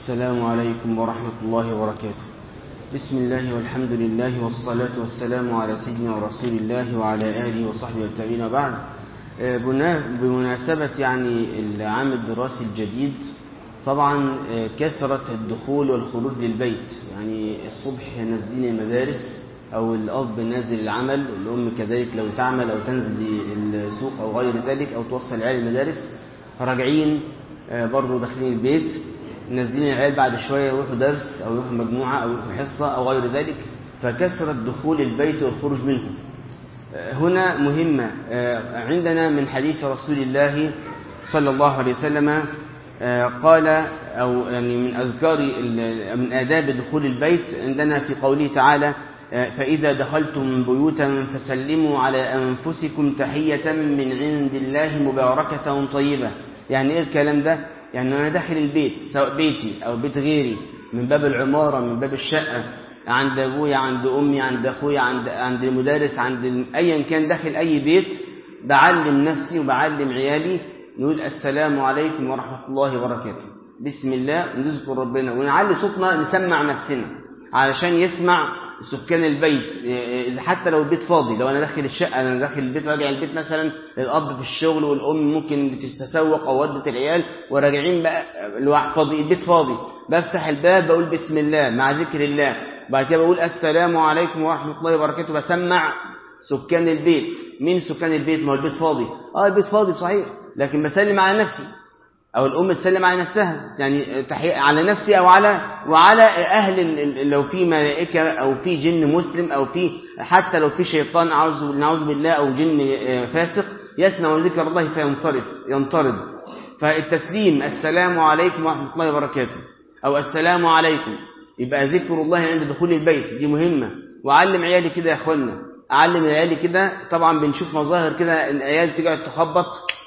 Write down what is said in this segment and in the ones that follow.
السلام عليكم ورحمة الله وبركاته بسم الله والحمد لله والصلاة والسلام على سيدنا ورسول الله وعلى آله وصحبه والتابعين وبعد بمناسبة يعني العام الدراسي الجديد طبعا كثرة الدخول والخروج للبيت يعني الصبح نازلين المدارس أو الأب نازل العمل والأم كذلك لو تعمل أو تنزل السوق أو غير ذلك أو توصل العيال المدارس راجعين برضه داخلين البيت نازلين العيال بعد شوية يروحوا درس أو يروحوا مجموعة أو يروحوا حصة أو غير ذلك فكثرة دخول البيت والخروج منه هنا مهمة عندنا من حديث رسول الله صلى الله عليه وسلم قال أو يعني من أذكار من آداب دخول البيت عندنا في قوله تعالى فإذا دخلتم بيوتا فسلموا على أنفسكم تحية من عند الله مباركة طيبة يعني إيه الكلام ده؟ يعني أنا داخل البيت سواء بيتي أو بيت غيري من باب العمارة من باب الشقة عند أبويا عند أمي عند أخويا عند عند المدرس عند أيا كان داخل أي بيت بعلم نفسي وبعلم عيالي نقول السلام عليكم ورحمة الله وبركاته بسم الله نذكر ربنا ونعلي صوتنا نسمع نفسنا علشان يسمع سكان البيت حتى لو البيت فاضي لو انا داخل الشقه انا داخل البيت راجع البيت مثلا الاب في الشغل والام ممكن بتتسوق او ودت العيال وراجعين بقى فاضي البيت فاضي بفتح الباب بقول بسم الله مع ذكر الله بعد كده بقول السلام عليكم ورحمه الله وبركاته بسمع سكان البيت مين سكان البيت ما هو البيت فاضي اه البيت فاضي صحيح لكن بسلم على نفسي او الام تسلم على نفسها يعني تحية على نفسي او على وعلى اهل لو في ملائكه او في جن مسلم او في حتى لو في شيطان اعوذ نعوذ بالله او جن فاسق يسمع ذكر الله فينصرف ينطرد فالتسليم السلام عليكم ورحمه الله وبركاته او السلام عليكم يبقى ذكر الله عند دخول البيت دي مهمه وعلم عيالي كده يا اخوانا اعلم عيالي كده طبعا بنشوف مظاهر كده العيال تقعد تخبط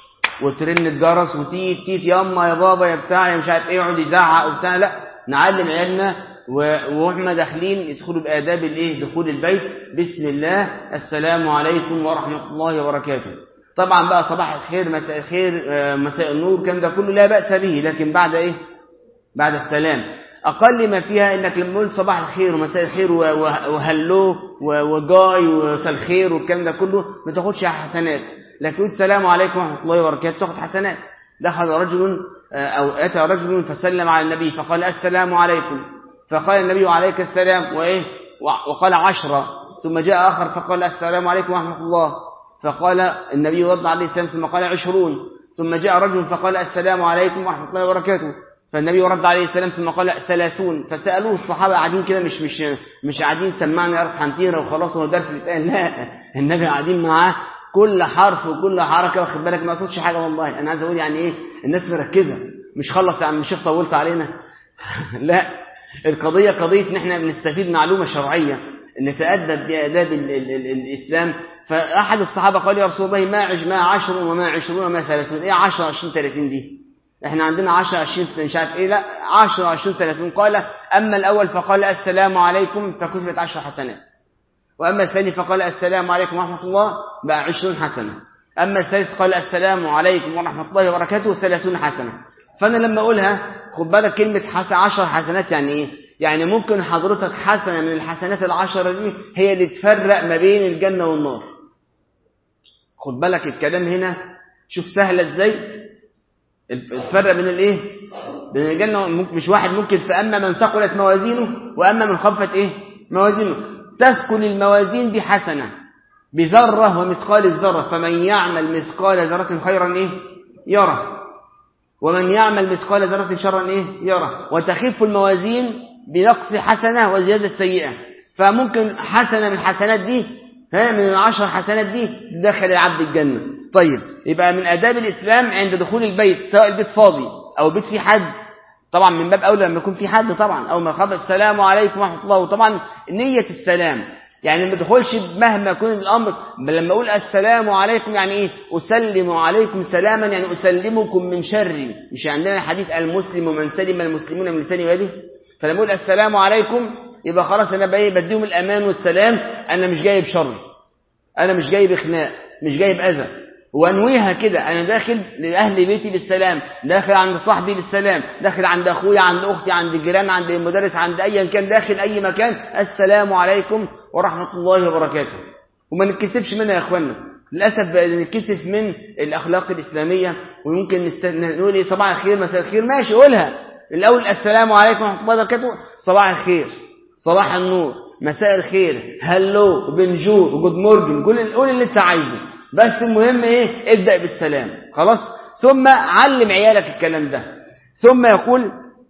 وترن الجرس وتيت تيت ياما يا بابا يا بتاع يا مش عارف ايه يقعد يزعق وبتاع لا نعلم عيالنا واحنا داخلين يدخلوا باداب الايه دخول البيت بسم الله السلام عليكم ورحمه الله وبركاته طبعا بقى صباح الخير مساء الخير مساء النور الكلام ده كله لا باس به لكن بعد ايه بعد السلام اقل ما فيها انك لما قلت صباح الخير ومساء الخير وهلو وجاي ومساء الخير والكلام ده كله ما تاخدش حسنات لكن السلام عليكم ورحمة الله وبركاته تأخذ حسنات دخل رجل أو أتى رجل فسلم على النبي فقال السلام عليكم فقال النبي وعليك السلام وإيه وقال عشرة ثم جاء آخر فقال السلام عليكم ورحمة الله فقال النبي رد عليه السلام ثم قال عشرون ثم جاء رجل فقال السلام عليكم ورحمة الله وبركاته فالنبي رد عليه السلام ثم قال ثلاثون فسألوه الصحابة قاعدين كده مش مش مش قاعدين سمعنا يا حنتيرة وخلاص هو درس بيتقال لا النبي قاعدين معاه كل حرف وكل حركة واخد بالك ما اقصدش حاجة والله أنا عايز أقول يعني إيه الناس مركزة مش خلص يا عم الشيخ طولت علينا لا القضية قضية إن إحنا بنستفيد معلومة شرعية نتأدب بآداب ال ال ال الإسلام فأحد الصحابة قال يا رسول الله ما عش ما عشر وما عشرون وما ثلاثون إيه عشر عشرين ثلاثين دي إحنا عندنا عشر عشرين مش عارف إيه لا عشر عشرين ثلاثون قال أما الأول فقال السلام عليكم فكتبت عشر حسنات وأما الثاني فقال السلام عليكم ورحمة الله بقى عشرون حسنة أما الثالث قال السلام عليكم ورحمة الله وبركاته ثلاثون حسنة فأنا لما أقولها خد بالك كلمة حسن عشر حسنات يعني إيه يعني ممكن حضرتك حسنة من الحسنات العشرة دي هي اللي تفرق ما بين الجنة والنار خد بالك الكلام هنا شوف سهلة ازاي الفرق بين الايه بين الجنة مش واحد ممكن فأما من ثقلت موازينه وأما من خفت ايه موازينه تسكن الموازين بحسنة بذرة ومثقال الذرة فمن يعمل مثقال ذرة خيرا إيه يرى ومن يعمل مثقال ذرة شرا إيه يرى وتخف الموازين بنقص حسنة وزيادة سيئة فممكن حسنة من الحسنات دي ها من العشر حسنات دي تدخل العبد الجنة طيب يبقى من آداب الإسلام عند دخول البيت سواء البيت فاضي أو البيت فيه حد طبعا من باب أولى لما يكون في حد طبعا أو ما خبر السلام عليكم ورحمة الله وطبعا نية السلام يعني ما تدخلش مهما يكون الأمر لما أقول السلام عليكم يعني إيه أسلم عليكم سلاما يعني أسلمكم من شر مش عندنا حديث المسلم ومن سلم المسلمون من لسانه ويده فلما أقول السلام عليكم يبقى خلاص أنا بقى بديهم الأمان والسلام أنا مش جايب شر أنا مش جايب خناق مش جايب أذى وانويها كده انا داخل لاهل بيتي بالسلام داخل عند صاحبي بالسلام داخل عند اخويا عند اختي عند جيران عند المدرس عند ايا كان داخل اي مكان السلام عليكم ورحمه الله وبركاته وما نتكسفش منها يا اخوانا للاسف بقى نتكسف من الاخلاق الاسلاميه ويمكن نست... نقول ايه صباح الخير مساء الخير ماشي قولها الاول السلام عليكم ورحمه الله وبركاته صباح الخير صباح النور مساء الخير هلو بنجور جود مورجن قول قول اللي انت عايزه بس المهم ايه ابدا بالسلام خلاص ثم علم عيالك الكلام ده ثم يقول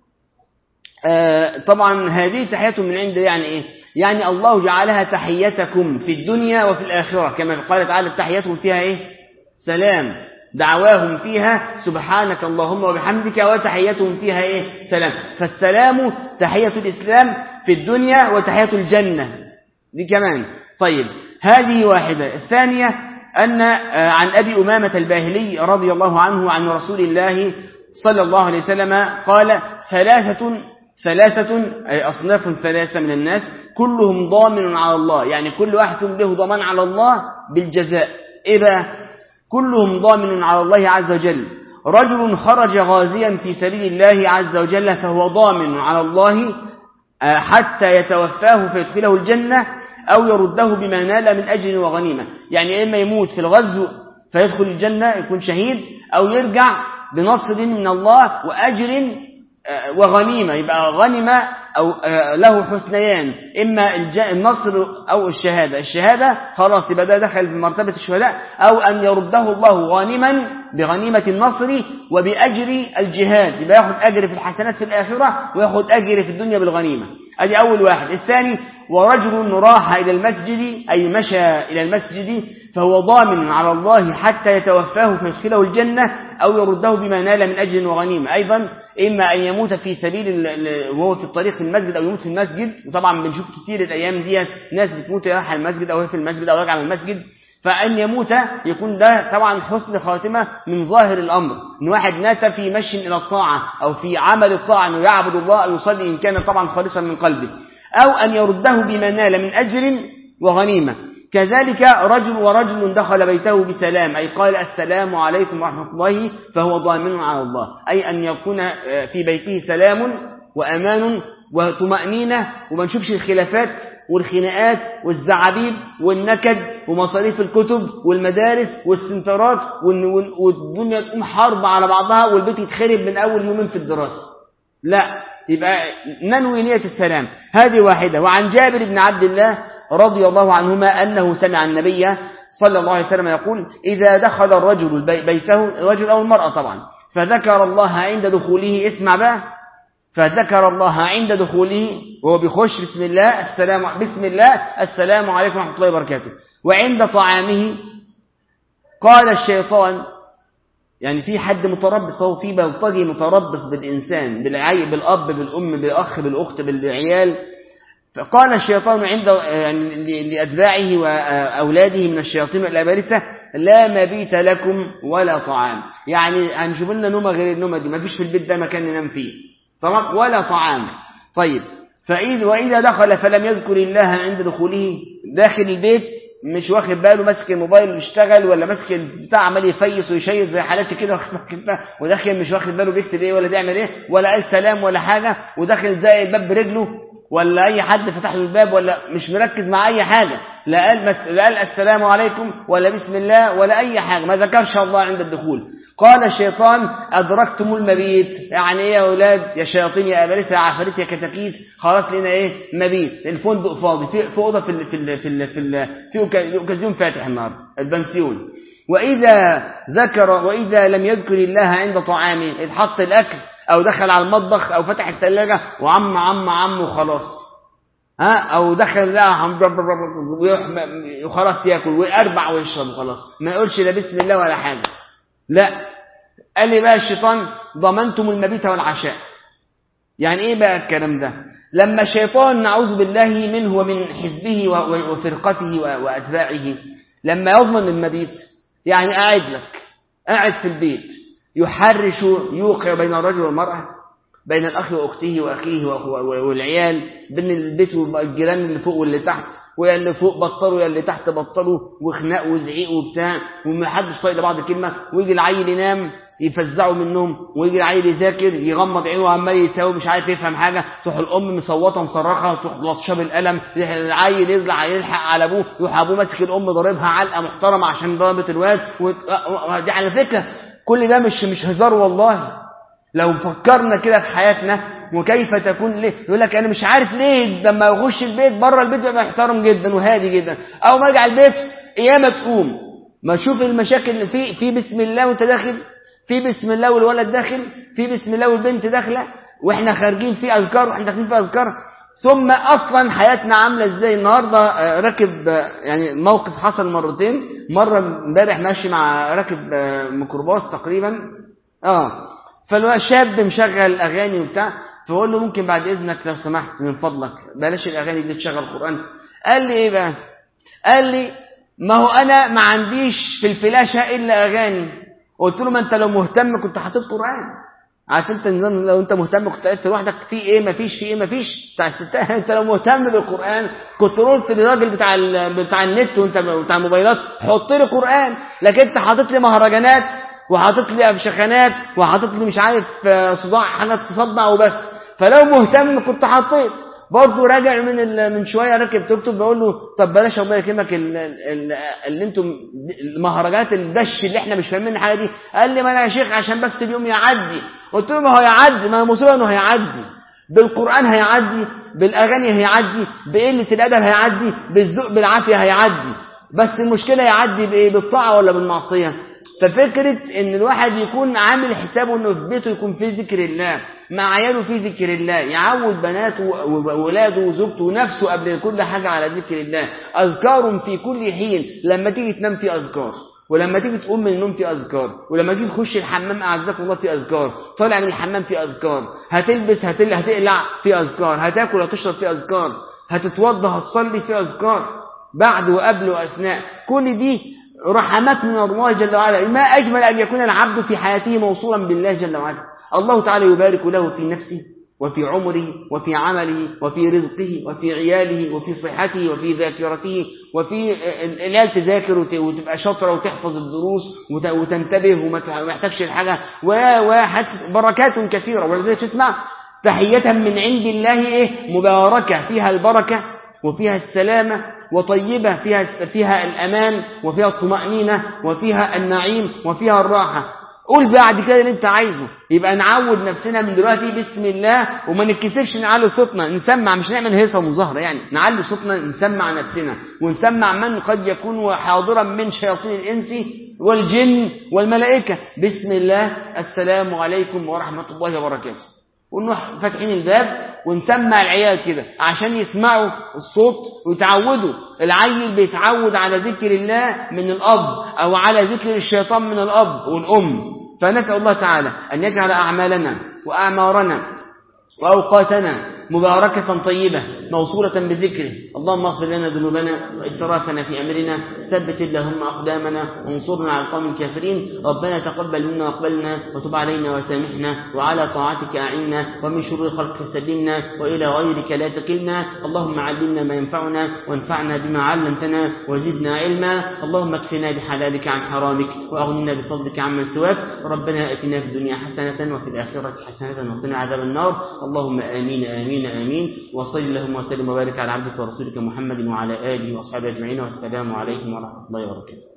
آه طبعا هذه تحية من عند يعني ايه يعني الله جعلها تحيتكم في الدنيا وفي الآخرة كما قال تعالى تحيتهم فيها ايه سلام دعواهم فيها سبحانك اللهم وبحمدك وتحيتهم فيها ايه سلام فالسلام تحية الإسلام في الدنيا وتحية الجنة دي كمان طيب هذه واحدة الثانية أن عن أبي أمامة الباهلي رضي الله عنه عن رسول الله صلى الله عليه وسلم قال ثلاثة ثلاثة أي أصناف ثلاثة من الناس كلهم ضامن على الله يعني كل واحد له ضمان على الله بالجزاء إيه بقى كلهم ضامن على الله عز وجل رجل خرج غازيا في سبيل الله عز وجل فهو ضامن على الله حتى يتوفاه فيدخله الجنة أو يرده بما نال من أجر وغنيمة يعني إما يموت في الغزو فيدخل الجنة يكون شهيد أو يرجع بنصر من الله وأجر وغنيمة يبقى غنمة أو له حسنيان إما النصر أو الشهادة الشهادة خلاص يبقى ده دخل في مرتبة الشهداء أو أن يرده الله غانما بغنيمة النصر وبأجر الجهاد يبقى ياخد أجر في الحسنات في الآخرة وياخد أجر في الدنيا بالغنيمة أدي أول واحد الثاني ورجل راح إلى المسجد أي مشى إلى المسجد فهو ضامن على الله حتى يتوفاه فيدخله الجنة أو يرده بما نال من أجر وغنيمة أيضا إما أن يموت في سبيل وهو في الطريق في المسجد أو يموت في المسجد وطبعا بنشوف كتير الأيام دي ناس بتموت رايحة المسجد أو هي في المسجد أو راجعة من المسجد فأن يموت يكون ده طبعا حسن خاتمة من ظاهر الأمر إن واحد مات في مشي إلى الطاعة أو في عمل الطاعة أنه يعبد الله أو يصلي إن كان طبعا خالصا من قلبه أو أن يرده بما نال من أجر وغنيمة كذلك رجل ورجل دخل بيته بسلام أي قال السلام عليكم ورحمة الله فهو ضامن على الله أي أن يكون في بيته سلام وأمان وطمأنينة وما نشوفش الخلافات والخناقات والزعابيب والنكد ومصاريف الكتب والمدارس والسنترات والدنيا تقوم حرب على بعضها والبيت يتخرب من أول يومين في الدراسة لا يبقى ننوي نية السلام هذه واحدة وعن جابر بن عبد الله رضي الله عنهما أنه سمع النبي صلى الله عليه وسلم يقول إذا دخل الرجل بيته الرجل أو المرأة طبعا فذكر الله عند دخوله اسمع بقى فذكر الله عند دخوله وهو بيخش بسم الله السلام بسم الله السلام عليكم ورحمة الله وبركاته وعند طعامه قال الشيطان يعني في حد متربص هو في بلطجي متربص بالإنسان بالعي بالأب بالأم بالأخ بالأخت بالعيال فقال الشيطان عند يعني لأتباعه وأولاده من الشياطين والأبارسة لا مبيت لكم ولا طعام يعني هنشوف لنا نومة غير النومة دي ما فيش في البيت ده مكان ننام فيه تمام ولا طعام طيب فإذا وإذا دخل فلم يذكر الله عند دخوله داخل البيت مش واخد باله ماسك الموبايل ويشتغل ولا ماسك البتاع عمال يفيص ويشيط زي حالاتي كده وداخل مش واخد باله بيكتب ايه ولا بيعمل ايه ولا قال سلام ولا حاجه وداخل زي الباب برجله ولا اي حد فتح له الباب ولا مش مركز مع اي حاجه لا قال مس... لا قال السلام عليكم ولا بسم الله ولا اي حاجه ما ذكرش الله عند الدخول قال الشيطان أدركتم المبيت يعني إيه يا أولاد يا شياطين يا أبالسة يا عفاريت يا كتاكيت خلاص لقينا إيه مبيت الفندق فاضي في, في أوضة في ال في ال في ال في, ال في أوكازيون فاتح النهاردة البنسيون وإذا ذكر وإذا لم يذكر الله عند طعامه اتحط الأكل أو دخل على المطبخ أو فتح الثلاجة وعم عم عم وخلاص ها أو دخل لا وخلاص ياكل ويربع ويشرب وخلاص ما يقولش لا بسم الله ولا حاجة لا قال لي بقى الشيطان ضمنتم المبيت والعشاء يعني ايه بقى الكلام ده لما الشيطان نعوذ بالله منه ومن حزبه وفرقته وأتباعه لما يضمن المبيت يعني قاعد لك قاعد في البيت يحرش يوقع بين الرجل والمرأة بين الأخ وأخته وأخيه والعيال بين البيت والجيران اللي فوق واللي تحت ويا اللي فوق بطلوا يا اللي تحت بطلوا وخناق وزعيق وبتاع ومحدش طايق لبعض كلمة ويجي العيل ينام يفزعوا منهم ويجي العيل يذاكر يغمض عينه وعمال يتاوي مش عارف يفهم حاجه تروح الام مصوته مصرخه تروح لطشه بالقلم العيل يطلع يلحق على ابوه يروح ابوه ماسك الام ضاربها علقه محترمه عشان ضربت الواد دي على فكره كل ده مش مش هزار والله لو فكرنا كده في حياتنا وكيف تكون ليه يقول لك انا مش عارف ليه لما يخش البيت بره البيت بيبقى محترم جدا وهادي جدا او ما ارجع البيت قيامه تقوم ما اشوف المشاكل اللي في في بسم الله وانت داخل في بسم الله والولد داخل في بسم الله والبنت داخله واحنا خارجين في اذكار واحنا داخلين في اذكار ثم اصلا حياتنا عامله ازاي النهارده راكب يعني موقف حصل مرتين مره امبارح ماشي مع راكب ميكروباص تقريبا اه فالشاب مشغل اغاني وبتاع فبقول له ممكن بعد اذنك لو سمحت من فضلك بلاش الاغاني دي تشغل قران قال لي ايه بقى قال لي ما هو انا ما عنديش في الفلاشه الا اغاني قلت له ما انت لو مهتم كنت حاطط قران عارف انت لو انت مهتم كنت قلت لوحدك في ايه ما فيش في ايه ما فيش بتاع الستات انت لو مهتم بالقران كنت قلت للراجل بتاع بتاع النت وانت بتاع الموبايلات حط لي قران لكن انت حاطط لي مهرجانات وحاطط لي افشخانات وحاطط لي مش عارف صداع حاجات تصدع وبس فلو مهتم كنت حطيت برضه راجع من من شويه راكب توك توك بقول له طب بلاش الله يكرمك اللي انتم المهرجانات الدش اللي احنا مش فاهمين الحاجه دي قال لي ما انا يا شيخ عشان بس اليوم يعدي قلت له ما هو يعدي ما هو مصيبه انه هيعدي بالقران هيعدي بالاغاني هيعدي بقله الادب هيعدي بالذوق بالعافيه هيعدي بس المشكله يعدي بايه بالطاعه ولا بالمعصيه ففكرة ان الواحد يكون عامل حسابه انه في بيته يكون في ذكر الله مع عياله في ذكر الله يعود بناته وولاده وزوجته ونفسه قبل كل حاجة على ذكر الله أذكار في كل حين لما تيجي تنام في أذكار ولما تيجي تقوم من النوم في أذكار ولما تيجي تخش الحمام أعزك الله في أذكار طالع من الحمام في أذكار هتلبس هتل... هتقلع في أذكار هتاكل هتشرب في أذكار هتتوضى هتصلي في أذكار بعد وقبل وأثناء كل دي رحمات من الله جل وعلا ما أجمل أن يكون العبد في حياته موصولا بالله جل وعلا الله تعالى يبارك له في نفسه وفي عمره وفي عمله وفي رزقه وفي عياله وفي صحته وفي ذاكرته وفي العيال تذاكر وتبقى شاطرة وتحفظ الدروس وتنتبه وما تحتاجش الحاجة بركات كثيرة ولذلك تسمع تحية من عند الله إيه مباركة فيها البركة وفيها السلامة وطيبة فيها فيها الأمان وفيها الطمأنينة وفيها النعيم وفيها الراحة قول بعد كده اللي انت عايزه يبقى نعود نفسنا من دلوقتي بسم الله وما نتكسفش نعلي صوتنا نسمع مش نعمل هيصه ومظاهره يعني نعلي صوتنا نسمع نفسنا ونسمع من قد يكون حاضرا من شياطين الانس والجن والملائكه بسم الله السلام عليكم ورحمه الله وبركاته ونروح فاتحين الباب ونسمع العيال كده عشان يسمعوا الصوت ويتعودوا العيل بيتعود على ذكر الله من الأب أو على ذكر الشيطان من الأب والأم فنسأل الله تعالى أن يجعل أعمالنا وأعمارنا وأوقاتنا مباركة طيبة موصولة بذكره اللهم اغفر لنا ذنوبنا وإسرافنا في أمرنا ثبت اللهم أقدامنا وانصرنا على القوم الكافرين ربنا تقبل منا واقبلنا وتب علينا وسامحنا وعلى طاعتك أعنا ومن شرور خلقك سلمنا وإلى غيرك لا تكلنا اللهم علمنا ما ينفعنا وانفعنا بما علمتنا وزدنا علما اللهم اكفنا بحلالك عن حرامك وأغننا بفضلك عمن سواك ربنا أتنا في الدنيا حسنة وفي الآخرة حسنة وقنا عذاب النار اللهم آمين آمين آمين وصل اللهم وسلم وبارك على عبدك ورسولك محمد وعلى آله وأصحابه أجمعين والسلام عليكم ورحمة الله وبركاته